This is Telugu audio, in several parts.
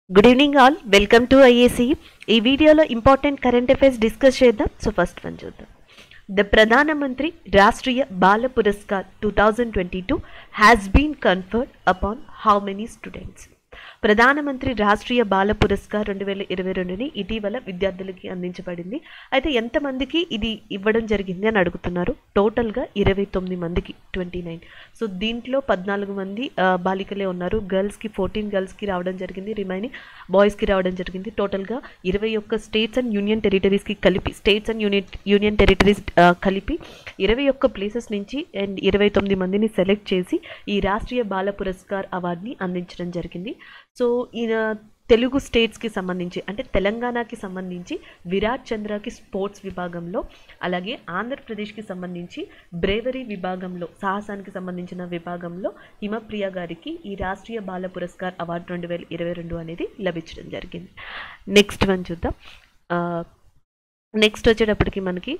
good evening all welcome to IAC ఈ వీడియోలో ఇంపార్టెంట్ కరెంట్ అఫైర్స్ డిస్కస్ చేద్దాం సో ఫస్ట్ వన్ చూద్దాం the Pradhan Mantri Rashtriya Bal Puraskar two thousand twenty two has been conferred upon how many students Pradhan Mantri Rashtriya Bal పురస్కార్ రెండు వేల ఇరవై రెండుని ఇటీవల విద్యార్థులకి అందించబడింది అయితే ఎంతమందికి ఇది ఇవ్వడం జరిగింది అని అడుగుతున్నారు టోటల్గా ఇరవై తొమ్మిది మందికి ట్వంటీ నైన్ సో దీంట్లో పద్నాలుగు మంది ఆ, బాలికలే ఉన్నారు గర్ల్స్కి ఫోర్టీన్ గర్ల్స్కి రావడం జరిగింది రిమైనింగ్ బాయ్స్కి రావడం జరిగింది టోటల్గా ఇరవై ఒక్క స్టేట్స్ అండ్ యూనియన్ టెరిటరీస్కి కలిపి states and union union territories ఆ, కలిపి ఇరవై ఒక్క ప్లేసెస్ నుంచి అండ్ ఇరవై తొమ్మిది మందిని సెలెక్ట్ చేసి ఈ రాష్ట్రీయ బాల పురస్కార్ అవార్డుని అందించడం జరిగింది సో ఈయన తెలుగు స్టేట్స్కి సంబంధించి అంటే తెలంగాణకి సంబంధించి విరాట్ చంద్రకి స్పోర్ట్స్ విభాగంలో అలాగే ఆంధ్రప్రదేశ్కి సంబంధించి బ్రేవరీ విభాగంలో సాహసానికి సంబంధించిన విభాగంలో హిమప్రియ గారికి ఈ రాష్ట్రీయ బాల పురస్కార్ అవార్డు రెండు వేల ఇరవై రెండు అనేది లభించడం జరిగింది నెక్స్ట్ వన్ చూద్దాం నెక్స్ట్ వచ్చేటప్పటికి మనకి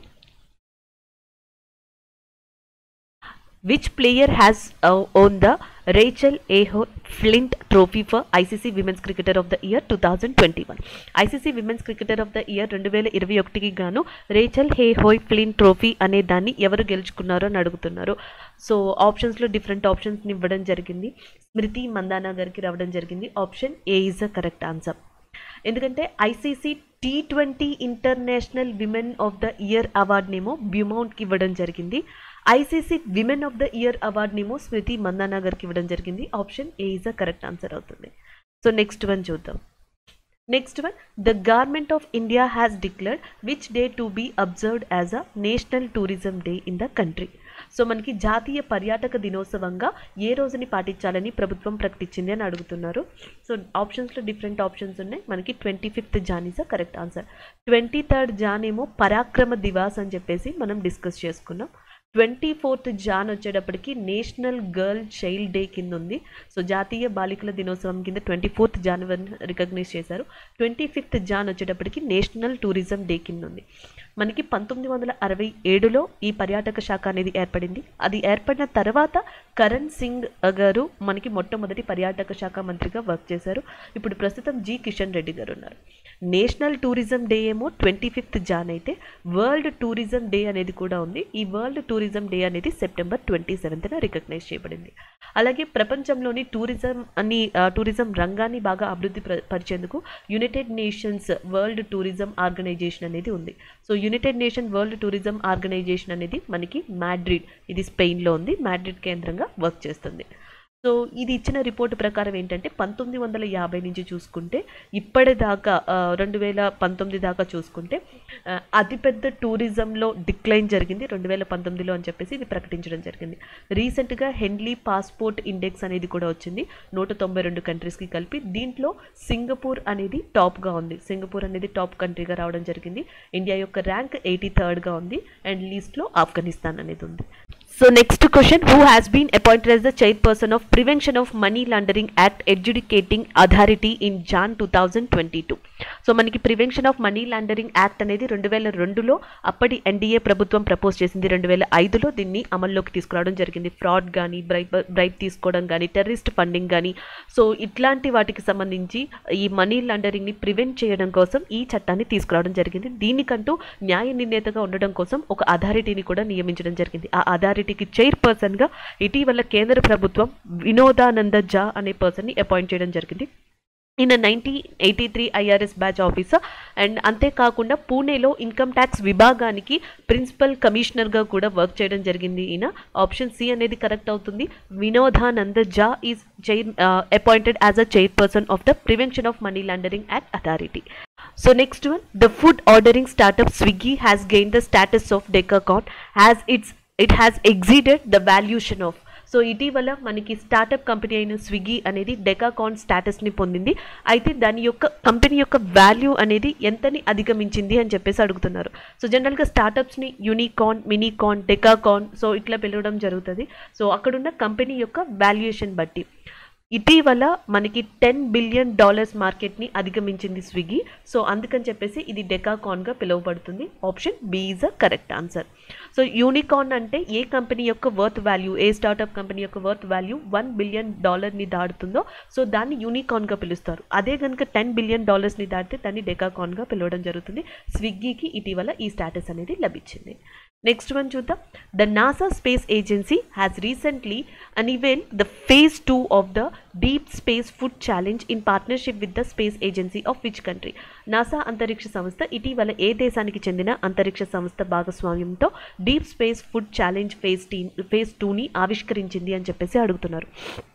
which player has won the Rachael Heyhoe Flint trophy for ICC women's cricketer of the year two thousand twenty one ICC women's cricketer of the year రెండు వేల ఇరవై ఒకటికి గాను రేచల్ హే హోయ్ ఫ్లింట్ ట్రోఫీ అనే దాన్ని ఎవరు గెలుచుకున్నారో అని అడుగుతున్నారు సో ఆప్షన్స్లో డిఫరెంట్ ఆప్షన్స్ని ఇవ్వడం జరిగింది స్మృతి మందానా గారికి రావడం జరిగింది option A is the correct answer ఎందుకంటే ICC T twenty international women of the year అవార్డునేమో బ్యూమౌంట్కి ఇవ్వడం జరిగింది ICC women of the year అవార్డునేమో స్మృతి మందానా గారికి ఇవ్వడం జరిగింది option A is the correct answer అవుతుంది సో నెక్స్ట్ వన్ చూద్దాం next one the government of India has declared which day to be observed as a national tourism day in the country so మనకి జాతీయ పర్యాటక దినోత్సవంగా ఏ రోజుని పాటించాలని ప్రభుత్వం ప్రకటించింది అని అడుగుతున్నారు సో ఆప్షన్స్లో డిఫరెంట్ ఆప్షన్స్ ఉన్నాయి మనకి twenty fifth Jan is correct answer twenty third Jan ఏమో పరాక్రమ దివాస్ అని చెప్పేసి మనం డిస్కస్ చేసుకున్నాం ట్వంటీ ఫోర్త్ జాన్ వచ్చేటప్పటికి నేషనల్ గర్ల్ చైల్డ్ డే కింద ఉంది సో జాతీయ బాలికల దినోత్సవం కింద ట్వంటీ ఫోర్త్ జాన్వరి రికగ్నైజ్ చేశారు ట్వంటీ ఫిఫ్త్ జాన్ వచ్చేటప్పటికి నేషనల్ టూరిజం డే కింద ఉంది మనకి పంతొమ్మిది వందల అరవై ఏడులో ఈ పర్యాటక శాఖ అనేది ఏర్పడింది అది ఏర్పడిన తర్వాత కరణ్ సింగ్ గారు మనకి మొట్టమొదటి పర్యాటక శాఖ మంత్రిగా వర్క్ చేశారు ఇప్పుడు ప్రస్తుతం జి కిషన్ రెడ్డి గారు ఉన్నారు నేషనల్ టూరిజం డే ఏమో ట్వంటీ ఫిఫ్త్ జాన్ అయితే వరల్డ్ టూరిజం డే అనేది కూడా ఉంది ఈ వరల్డ్ టూరిజం డే అనేది సెప్టెంబర్ ట్వంటీ సెవెంత్న రికగ్నైజ్ చేయబడింది అలాగే ప్రపంచంలోని టూరిజం అని ఆ, టూరిజం రంగాన్ని బాగా అభివృద్ధి ప్ర- పరిచేందుకు united nations world tourism organisation అనేది ఉంది so united nation world tourism organisation అనేది మనకి మాడ్రిడ్ ఇది స్పెయిన్లో ఉంది మాడ్రిడ్ కేంద్రంగా వర్క్ చేస్తుంది సో ఇది ఇచ్చిన రిపోర్ట్ ప్రకారం ఏంటంటే పంతొమ్మిది వందల యాభై నుంచి చూసుకుంటే ఇప్పటిదాకా ఆ, రెండు వేల పంతొమ్మిది దాకా చూసుకుంటే ఆ, అతిపెద్ద టూరిజంలో డిక్లైన్ జరిగింది రెండు వేల పంతొమ్మిదిలో అని చెప్పేసి ఇది ప్రకటించడం జరిగింది రీసెంట్గా హెన్లీ పాస్పోర్ట్ ఇండెక్స్ అనేది కూడా వచ్చింది నూట తొంభై రెండు కంట్రీస్కి కలిపి దీంట్లో సింగపూర్ అనేది టాప్గా ఉంది సింగపూర్ అనేది టాప్ కంట్రీగా రావడం జరిగింది ఇండియా యొక్క ర్యాంక్ ఎయిటీ థర్డ్గా ఉంది అండ్ లీస్ట్లో ఆఫ్ఘనిస్తాన్ అనేది ఉంది so next question who has been appointed as the chairperson of prevention of money laundering act educating authority in Jan two thousand twenty two so మనకి prevention of money laundering act అనేది రెండు వేల రెండులో అప్పటి ఎన్డీఏ ప్రభుత్వం ప్రపోజ్ చేసింది రెండు వేల ఐదులో దీన్ని అమల్లోకి తీసుకురావడం జరిగింది ఫ్రాడ్ కానీ బ్రైబ్ బ్రైబ్ తీసుకోవడం కానీ టెర్రరిస్ట్ ఫండింగ్ కానీ సో ఇట్లాంటి వాటికి సంబంధించి ఈ మనీ లాండరింగ్ని ప్రివెంట్ చేయడం కోసం ఈ చట్టాన్ని తీసుకురావడం జరిగింది దీనికంటూ న్యాయ నిర్ణేతగా ఉండడం కోసం ఒక అథారిటీని కూడా నియమించడం జరిగింది ఆ అథారిటీకి చైర్పర్సన్గా ఇటీవల కేంద్ర ప్రభుత్వం వినోదానంద జా అనే పర్సన్ని అపాయింట్ చేయడం జరిగింది ఈయన nineteen eighty three IRS batch officer and అంతేకాకుండా పూణేలో ఇన్కమ్ ట్యాక్స్ విభాగానికి ప్రిన్సిపల్ కమిషనర్గా కూడా వర్క్ చేయడం జరిగింది ఈయన ఆప్షన్ సి అనేది కరెక్ట్ అవుతుంది Vinodananda Jha is chair appointed as a chairperson of the prevention of money laundering act authority so next one the food ordering startup Swiggy has gain the status of decacorn has its it has exceeded the valuation of so ఇటీవల మనకి స్టార్టప్ కంపెనీ అయిన స్విగ్గీ అనేది డెకాకాన్ స్టాటస్ని పొందింది అయితే దాని యొక్క కంపెనీ యొక్క వాల్యూ అనేది ఎంతని అధిగమించింది అని చెప్పేసి అడుగుతున్నారు సో జనరల్గా స్టార్టప్స్ని యూనికాన్ మినీకాన్ డెకాకాన్ సో ఇట్లా పిలవడం జరుగుతుంది సో అక్కడున్న కంపెనీ యొక్క వాల్యుయేషన్ బట్టి ఇటీవల మనకి టెన్ బిలియన్ డాలర్స్ మార్కెట్ని అధిగమించింది స్విగ్గీ సో అందుకని చెప్పేసి ఇది డెకాకాన్గా పిలువబడుతుంది option B is a correct answer so unicorn అంటే ఏ కంపెనీ యొక్క వర్త్ వాల్యూ ఏ స్టార్టప్ కంపెనీ యొక్క వర్త్ వాల్యూ వన్ బిలియన్ డాలర్ని దాటుతుందో సో దాన్ని యూనికార్న్గా పిలుస్తారు అదే కనుక టెన్ బిలియన్ డాలర్స్ని దాటితే దాన్ని డెకాకాన్గా పిలవడం జరుగుతుంది స్విగ్గీకి ఇటీవల ఈ స్టేటస్ అనేది లభించింది నెక్స్ట్ వన్ చూద్దాం the NASA space agency has recently an event the phase two of the deep space food challenge in partnership with the space agency of which country NASA అంతరిక్ష సంస్థ ఇటీవల ఏ దేశానికి చెందిన అంతరిక్ష సంస్థ భాగస్వామ్యంతో deep space food challenge phase T phase టూని ఆవిష్కరించింది అని చెప్పేసి అడుగుతున్నారు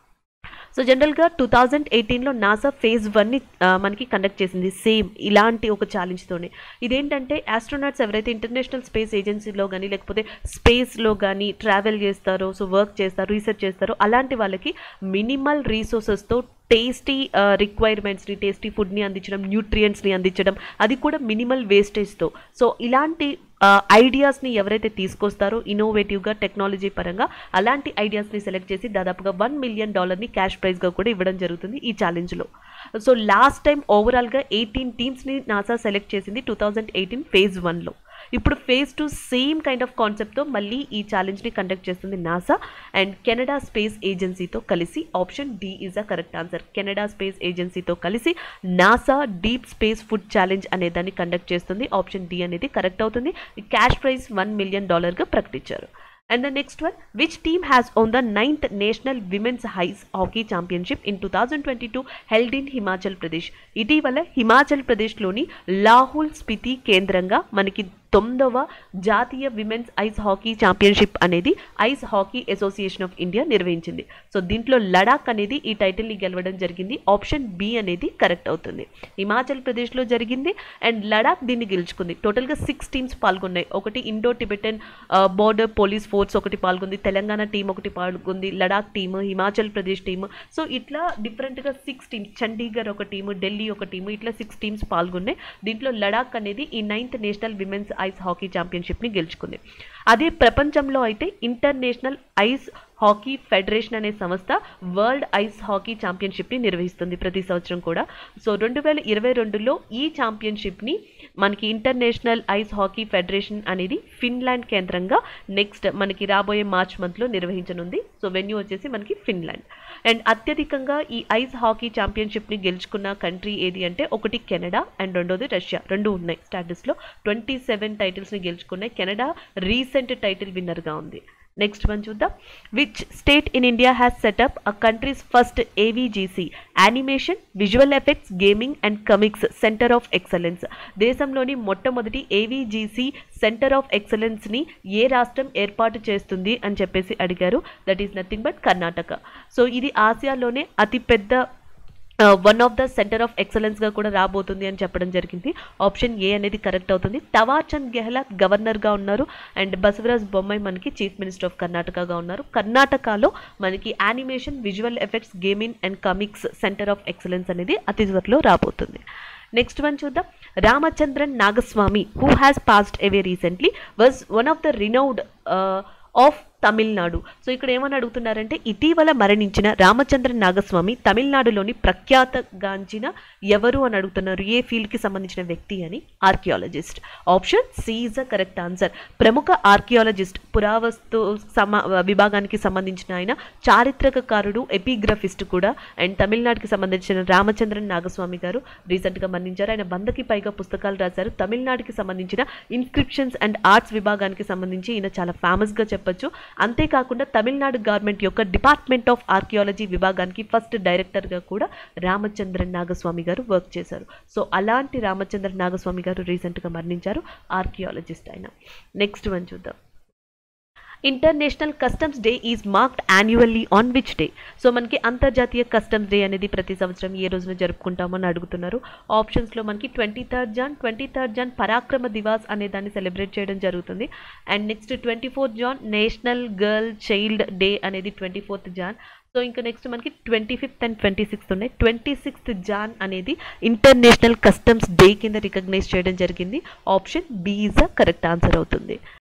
సో జనరల్గా టూ థౌజండ్ ఎయిటీన్లో నాసా ఫేజ్ వన్ని మనకి కండక్ట్ చేసింది సేమ్ ఇలాంటి ఒక ఛాలెంజ్తోనే ఇదేంటంటే ఆస్ట్రోనాట్స్ ఎవరైతే ఇంటర్నేషనల్ స్పేస్ ఏజెన్సీలో కానీ లేకపోతే స్పేస్లో కానీ ట్రావెల్ చేస్తారో సో వర్క్ చేస్తారో రీసెర్చ్ చేస్తారో అలాంటి వాళ్ళకి మినిమల్ రీసోర్సెస్తో టేస్టీ రిక్వైర్మెంట్స్ని టేస్టీ ఫుడ్ని అందించడం న్యూట్రియంట్స్ని అందించడం అది కూడా మినిమల్ వేస్టేజ్తో సో ఇలాంటి ఐడియాస్ని ఎవరైతే తీసుకొస్తారో ఇన్నోవేటివ్గా టెక్నాలజీ పరంగా అలాంటి ఐడియాస్ని సెలెక్ట్ చేసి దాదాపుగా వన్ మిలియన్ డాలర్ని క్యాష్ ప్రైజ్గా కూడా ఇవ్వడం జరుగుతుంది ఈ ఛాలెంజ్లో సో లాస్ట్ టైం ఓవరాల్గా ఎయిటీన్ టీమ్స్ని నాసా సెలెక్ట్ చేసింది టూ థౌజండ్ ఎయిటీన్ ఫేజ్ వన్లో ఇప్పుడు phase two same kind of కాన్సెప్ట్తో మళ్ళీ ఈ ఛాలెంజ్ని కండక్ట్ చేస్తుంది నాసా అండ్ కెనడా స్పేస్ ఏజెన్సీతో కలిసి option D is a correct answer Canada space ఏజెన్సీతో కలిసి NASA deep space food challenge అనే దాన్ని కండక్ట్ చేస్తుంది ఆప్షన్ డి అనేది కరెక్ట్ అవుతుంది క్యాష్ ప్రైజ్ వన్ మిలియన్ డాలర్గా ప్రకటించారు and the next one which team has won the ninth national women's ice hockey championship in two thousand twenty two held in Himachal Pradesh ఇటీవల హిమాచల్ ప్రదేశ్లోని లాహుల్ స్పితి కేంద్రంగా మనకి తొమ్మిదవ జాతీయ విమెన్స్ ఐస్ హాకీ ఛాంపియన్షిప్ అనేది ice hockey association of India నిర్వహించింది సో దీంట్లో లడాక్ అనేది ఈ టైటిల్ని గెలవడం జరిగింది ఆప్షన్ బి అనేది కరెక్ట్ అవుతుంది హిమాచల్ ప్రదేశ్లో జరిగింది అండ్ లడాక్ దీన్ని గెలుచుకుంది టోటల్గా సిక్స్ టీమ్స్ పాల్గొన్నాయి ఒకటి Indo Tibetan border police force ఒకటి పాల్గొంది తెలంగాణ టీం ఒకటి పాల్గొంది Ladakh team Himachal Pradesh team so ఇట్లా డిఫరెంట్గా సిక్స్ టీమ్స్ చండీగఢ్ ఒక టీము ఢిల్లీ ఒక టీము ఇట్లా సిక్స్ టీమ్స్ పాల్గొన్నాయి దీంట్లో లడాక్ అనేది ఈ ninth national women's ice hockey ఛాంపియన్షిప్ని గెలుచుకుంది అదే ప్రపంచంలో అయితే ఇంటర్నేషనల్ ఐస్ హాకీ ఫెడరేషన్ అనే సంస్థ వరల్డ్ ఐస్ హాకీ ఛాంపియన్షిప్ని నిర్వహిస్తుంది ప్రతి సంవత్సరం కూడా సో రెండు వేల ఇరవై రెండులో ఈ ఛాంపియన్షిప్ని మనకి ఇంటర్నేషనల్ ఐస్ హాకీ ఫెడరేషన్ అనేది ఫిన్లాండ్ కేంద్రంగా నెక్స్ట్ మనకి రాబోయే మార్చ్ మంత్లో నిర్వహించనుంది సో వెన్యూ వచ్చేసి మనకి ఫిన్లాండ్ అండ్ అత్యధికంగా ఈ ఐస్ హాకీ ఛాంపియన్షిప్ని గెలుచుకున్న కంట్రీ ఏది అంటే ఒకటి కెనడా అండ్ రెండోది రష్యా రెండు ఉన్నాయి స్టాటస్లో ట్వంటీ సెవెన్ టైటిల్స్ని గెలుచుకున్నాయి కెనడా రీసెంట్ టైటిల్ విన్నర్గా ఉంది నెక్స్ట్ వన్ చూద్దాం which state in India has set up a country's first AVGC animation visual effects gaming and comics centre of excellence దేశంలోని మొట్టమొదటి ఏవీజీసీ సెంటర్ ఆఫ్ ఎక్సలెన్స్ని ఏ రాష్ట్రం ఏర్పాటు చేస్తుంది అని చెప్పేసి అడిగారు that is nothing but Karnataka so ఇది ఆసియాలోనే అతిపెద్ద one of the centre of ఎక్సలెన్స్గా కూడా రాబోతుంది అని చెప్పడం జరిగింది ఆప్షన్ ఏ అనేది కరెక్ట్ అవుతుంది తవార్చంద్ గెహ్లాట్ గవర్నర్గా ఉన్నారు అండ్ బసవరాజ్ బొమ్మాయి మనకి చీఫ్ మినిస్టర్ ఆఫ్ కర్ణాటకగా ఉన్నారు కర్ణాటకలో మనకి animation visual effects gaming and comics centre of excellence అనేది అతి త్వరలో రాబోతుంది నెక్స్ట్ వన్ చూద్దాం Ramachandran Nagaswamy who has passed away recently was one of the renowned of Tamil Nadu so ఇక్కడ ఏమని అడుగుతున్నారంటే ఇటీవల మరణించిన రామచంద్రన్ నాగస్వామి తమిళనాడులోని ప్రఖ్యాతగాంచిన ఎవరు అని అడుగుతున్నారు ఏ ఫీల్డ్కి సంబంధించిన వ్యక్తి అని archaeologist option C is a correct answer ప్రముఖ ఆర్కియాలజిస్ట్ పురావస్తు సమా విభాగానికి సంబంధించిన ఆయన చారిత్రకకారుడు ఎపిగ్రఫిస్ట్ కూడా అండ్ తమిళనాడుకి సంబంధించిన రామచంద్రన్ నాగస్వామి గారు రీసెంట్గా మరణించారు ఆయన వందకి పైగా పుస్తకాలు రాశారు తమిళనాడుకి సంబంధించిన ఇన్స్క్రిప్షన్స్ అండ్ ఆర్ట్స్ విభాగానికి సంబంధించి ఈయన చాలా ఫేమస్గా చెప్పొచ్చు అంతేకాకుండా తమిళనాడు గవర్నమెంట్ యొక్క డిపార్ట్మెంట్ ఆఫ్ ఆర్కియాలజీ విభాగానికి ఫస్ట్ డైరెక్టర్గా కూడా రామచంద్రన్ నాగస్వామి గారు వర్క్ చేశారు సో అలాంటి రామచంద్రన్ నాగస్వామి గారు రీసెంట్గా మరణించారు ఆర్కియాలజిస్ట్ ఆయన నెక్స్ట్ వన్ చూద్దాం international customs day is marked annually on which day so మనకి అంతర్జాతీయ కస్టమ్స్ డే అనేది ప్రతి సంవత్సరం ఏ రోజున జరుపుకుంటామని అడుగుతున్నారు ఆప్షన్స్లో మనకి twenty third Jan twenty third Jan Parakram Diwas అనే దాన్ని సెలబ్రేట్ చేయడం జరుగుతుంది and next twenty fourth Jan national girl child day అనేది ట్వంటీ ఫోర్త్ జాన్ సో ఇంకా నెక్స్ట్ మనకి twenty fifth and twenty sixth ఉన్నాయి ట్వంటీ సిక్స్త్ జాన్ అనేది ఇంటర్నేషనల్ కస్టమ్స్ డే కింద రికగ్నైజ్ చేయడం జరిగింది option B is the correct answer అవుతుంది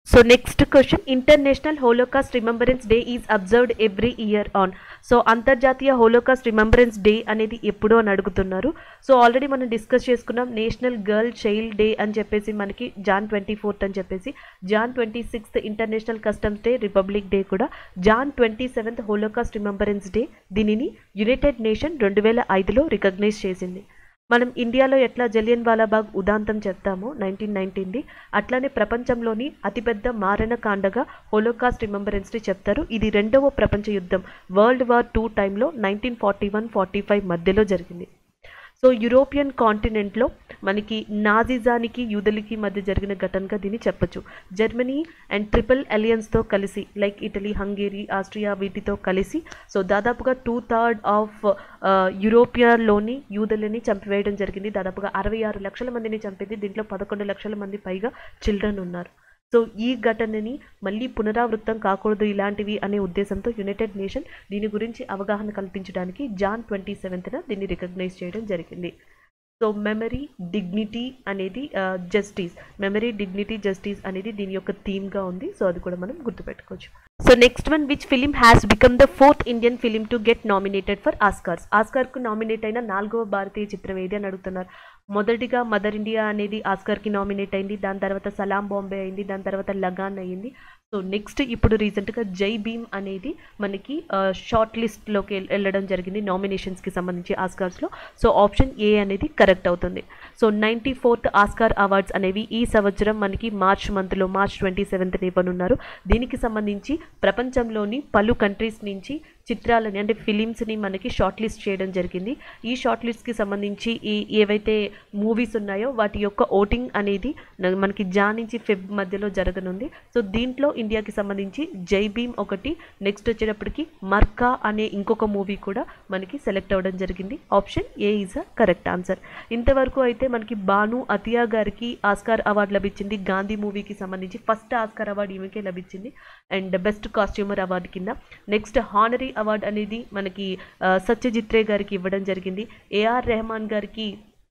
so next question international holocaust remembrance day is observed every year on so అంతర్జాతీయ హోలోకాస్ట్ రిమెంబరెన్స్ డే అనేది ఎప్పుడు అని అడుగుతున్నారు సో ఆల్రెడీ మనం డిస్కస్ చేసుకున్నాం నేషనల్ గర్ల్ చైల్డ్ డే అని చెప్పేసి మనకి జాన్ ట్వంటీ ఫోర్త్ అని చెప్పేసి Jan twenty sixth international customs day republic day కూడా Jan twenty seventh holocaust remembrance day దీనిని యునైటెడ్ నేషన్ రెండు వేల ఐదులో రికగ్నైజ్ చేసింది మనం ఇండియాలో ఎట్లా జలియన్ వాలాబాగ్ ఉదాంతం చెప్తామో నైన్టీన్ నైన్టీన్ది అట్లానే ప్రపంచంలోని అతిపెద్ద మారణ కాండగా హోలోకాస్ట్ రిమెంబరెన్స్ డే చెప్తారు ఇది రెండవ ప్రపంచ యుద్ధం వరల్డ్ వార్ టూ టైంలో nineteen forty one forty five మధ్యలో జరిగింది సో యూరోపియన్ కాంటినెంట్లో మనకి నాజిజానికి యూదులకి మధ్య జరిగిన ఘటనగా దీన్ని చెప్పొచ్చు జర్మనీ అండ్ ట్రిపుల్ అలియన్స్తో కలిసి లైక్ ఇటలీ హంగేరీ ఆస్ట్రియా వీటితో కలిసి సో దాదాపుగా టూ థర్డ్ ఆఫ్ యూరోపియాలోని యూదులని చంపివేయడం జరిగింది దాదాపుగా అరవై ఆరు లక్షల మందిని చంపింది దీంట్లో పదకొండు లక్షల మంది పైగా చిల్డ్రన్ ఉన్నారు సో ఈ ఘటనని మళ్ళీ పునరావృతం కాకూడదు ఇలాంటివి అనే ఉద్దేశంతో యునైటెడ్ నేషన్ దీని గురించి అవగాహన కల్పించడానికి జాన్ ట్వంటీ సెవెంత్న దీన్ని రికగ్నైజ్ చేయడం జరిగింది సో మెమరీ డిగ్నిటీ అనేది జస్టిస్ మెమరీ డిగ్నిటీ జస్టిస్ అనేది దీని యొక్క థీమ్గా ఉంది సో అది కూడా మనం గుర్తుపెట్టుకోవచ్చు so next one which film has become the fourth Indian film to get nominated for Oscars ఆస్కార్కు నామినేట్ అయిన నాలుగవ భారతీయ చిత్రం ఏది అని అడుగుతున్నారు మొదటిగా మదర్ ఇండియా అనేది ఆస్కార్కి నామినేట్ అయింది దాని తర్వాత సలాం బాంబే అయింది దాని తర్వాత లగాన్ అయింది సో నెక్స్ట్ ఇప్పుడు రీసెంట్గా జై భీమ్ అనేది మనకి షార్ట్ లిస్ట్లోకి వెళ్ళడం జరిగింది నామినేషన్స్కి సంబంధించి ఆస్కార్స్లో సో ఆప్షన్ ఏ అనేది కరెక్ట్ అవుతుంది so ninety fourth Oscar awards అనేవి ఈ సంవత్సరం మనకి మార్చ్ మంత్లో మార్చ్ ట్వంటీ సెవెంత్ ఇవ్వనున్నారు దీనికి సంబంధించి ప్రపంచంలోని పలు కంట్రీస్ నుంచి చిత్రాలని అంటే ఫిలిమ్స్ని మనకి షార్ట్ లిస్ట్ చేయడం జరిగింది ఈ షార్ట్ లిస్ట్కి సంబంధించి ఈ ఏవైతే మూవీస్ ఉన్నాయో వాటి యొక్క ఓటింగ్ అనేది న- మనకి జాన్ నుంచి ఫెబ్ మధ్యలో జరగనుంది సో దీంట్లో ఇండియాకి సంబంధించి జై భీమ్ ఒకటి నెక్స్ట్ వచ్చేటప్పటికి మర్కా అనే ఇంకొక మూవీ కూడా మనకి సెలెక్ట్ అవ్వడం జరిగింది option A is a correct answer ఇంతవరకు అయితే మనకి బాను అతియా గారికి ఆస్కార్ అవార్డు లభించింది గాంధీ మూవీకి సంబంధించి ఫస్ట్ ఆస్కార్ అవార్డు ఈమెకే లభించింది అండ్ బెస్ట్ కాస్ట్యూమర్ అవార్డు కింద నెక్స్ట్ హానరీ అవార్డు అనేది మనకి ఆ, సత్యజిత్ రే గారికి ఇవ్వడం జరిగింది ఏఆర్ రెహమాన్ గారికి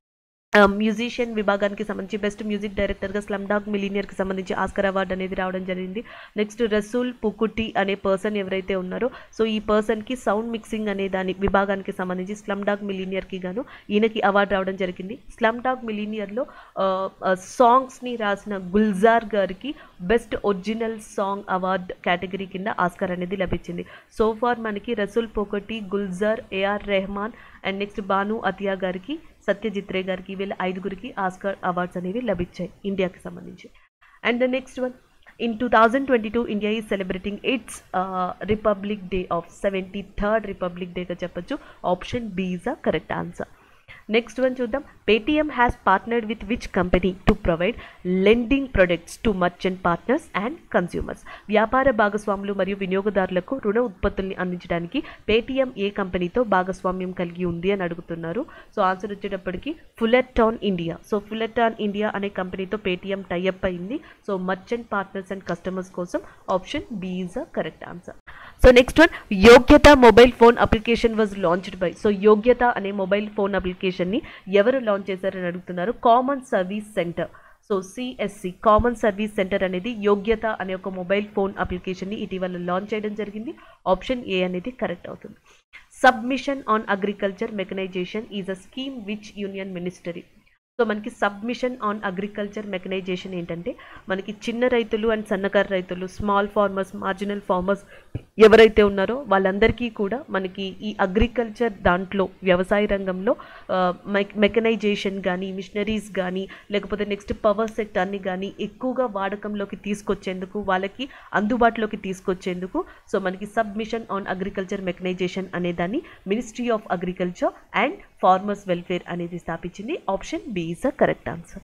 మ్యూజిషియన్ విభాగానికి సంబంధించి బెస్ట్ మ్యూజిక్ డైరెక్టర్గా స్లమ్ డాగ్ మిలీనియర్కి సంబంధించి ఆస్కర్ అవార్డు అనేది రావడం జరిగింది నెక్స్ట్ రసూల్ పుకుటి అనే పర్సన్ ఎవరైతే ఉన్నారో సో ఈ పర్సన్కి సౌండ్ మిక్సింగ్ అనే దాని విభాగానికి సంబంధించి స్లమ్ డాగ్ మిలీనియర్కి గాను ఈయనకి అవార్డు రావడం జరిగింది స్లమ్ డాగ్ మిలీనియర్లో సాంగ్స్ని రాసిన Gulzar garu best original song award category కింద ఆస్కర్ అనేది లభించింది సో ఫార్ మనకి Resul Pookutty Gulzar AR Rahman and next Bhanu Athaiya garu Satyajit రే గారికి వీళ్ళ ఐదుగురికి ఆస్కర్ అవార్డ్స్ అనేవి లభించాయి ఇండియాకి సంబంధించి and the next one in two thousand twenty two India is celebrating its republic day of seventy third republic డేగా చెప్పొచ్చు option B is a correct answer next one చూద్దాం Paytm has partnered with which company to provide lending products to merchant partners and consumers వ్యాపార భాగస్వాములు మరియు వినియోగదారులకు రుణ ఉత్పత్తుల్ని అందించడానికి పేటిఎం ఏ కంపెనీతో భాగస్వామ్యం కలిగి ఉంది అని అడుగుతున్నారు సో ఆన్సర్ వచ్చేటప్పటికి Fullerton India so Fullerton India అనే కంపెనీతో పేటిఎం టైఅప్ అయింది so merchant partners and customers కోసం option B is a correct answer so next one Yogyata mobile phone application was launched by so Yogyata అనే మొబైల్ ఫోన్ అప్లికేషన్ని ఎవరు లాంచ్ చేశారని అడుగుతున్నారు common service centre so CSC common service centre అనేది యోగ్యత అనే ఒక మొబైల్ ఫోన్ అప్లికేషన్ని ఇటీవల లాంచ్ చేయడం జరిగింది ఆప్షన్ ఏ అనేది కరెక్ట్ అవుతుంది submission on agriculture mechanisation is a scheme which union ministry so మనకి సబ్మిషన్ ఆన్ అగ్రికల్చర్ మెకనైజేషన్ ఏంటంటే మనకి చిన్న రైతులు అండ్ సన్నకారు రైతులు స్మాల్ ఫార్మర్స్ మార్జినల్ ఫార్మర్స్ ఎవరైతే ఉన్నారో వాళ్ళందరికీ కూడా మనకి ఈ అగ్రికల్చర్ దాంట్లో వ్యవసాయ రంగంలో మెకనైజేషన్ కానీ మిషనరీస్ కానీ లేకపోతే నెక్స్ట్ పవర్ సెక్టార్ని కానీ ఎక్కువగా వాడకంలోకి తీసుకొచ్చేందుకు వాళ్ళకి అందుబాటులోకి తీసుకొచ్చేందుకు సో మనకి సబ్మిషన్ ఆన్ అగ్రికల్చర్ మెకనైజేషన్ అనే దాన్ని ministry of agriculture and farmers welfare అనేది స్థాపించింది option B is the correct answer